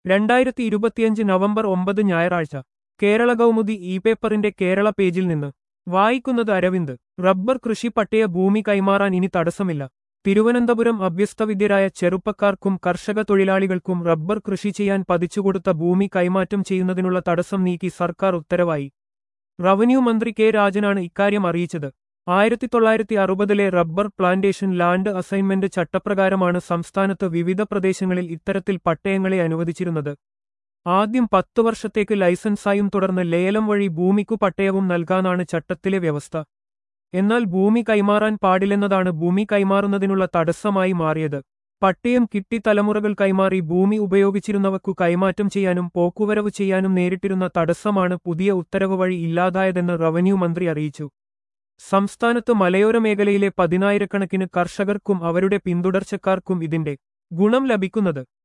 രണ്ടായിരത്തി ഇരുപത്തിയഞ്ച് നവംബർ ഒമ്പത് ഞായറാഴ്ച കേരള കൗമുദി ഇ പേപ്പറിന്റെ കേരള പേജിൽ നിന്ന് വായിക്കുന്നത് അരവിന്ദ് റബ്ബർ കൃഷി പട്ടയ ഭൂമി കൈമാറാൻ ഇനി തടസ്സമില്ല തിരുവനന്തപുരം അഭ്യസ്തവിദ്യരായ ചെറുപ്പക്കാർക്കും കർഷക തൊഴിലാളികൾക്കും റബ്ബർ കൃഷി ചെയ്യാൻ പതിച്ചുകൊടുത്ത ഭൂമി കൈമാറ്റം ചെയ്യുന്നതിനുള്ള തടസ്സം നീക്കി സർക്കാർ ഉത്തരവായി റവന്യൂ മന്ത്രി കെ രാജനാണ് ഇക്കാര്യം അറിയിച്ചത് ആയിരത്തി തൊള്ളായിരത്തി അറുപതിലെ റബ്ബർ പ്ലാന്റേഷൻ ലാൻഡ് അസൈൻമെന്റ് ചട്ടപ്രകാരമാണ് സംസ്ഥാനത്ത് വിവിധ പ്രദേശങ്ങളിൽ ഇത്തരത്തിൽ പട്ടയങ്ങളെ അനുവദിച്ചിരുന്നത് ആദ്യം പത്തു വർഷത്തേക്ക് ലൈസൻസായും തുടർന്ന് ലേലം വഴി ഭൂമിക്കു പട്ടയവും നൽകാനാണ് ചട്ടത്തിലെ വ്യവസ്ഥ എന്നാൽ ഭൂമി കൈമാറാൻ പാടില്ലെന്നതാണ് ഭൂമി കൈമാറുന്നതിനുള്ള തടസ്സമായി മാറിയത് പട്ടയം കിട്ടി തലമുറകൾ കൈമാറി ഭൂമി ഉപയോഗിച്ചിരുന്നവക്കു കൈമാറ്റം ചെയ്യാനും പോക്കുവരവ് ചെയ്യാനും നേരിട്ടിരുന്ന തടസ്സമാണ് പുതിയ ഉത്തരവ് വഴി ഇല്ലാതായതെന്ന് റവന്യൂ മന്ത്രി അറിയിച്ചു സംസ്ഥാനത്ത് മലയോര മേഖലയിലെ പതിനായിരക്കണക്കിന് കർഷകർക്കും അവരുടെ പിന്തുടർച്ചക്കാർക്കും ഇതിന്റെ ഗുണം ലഭിക്കുന്നത്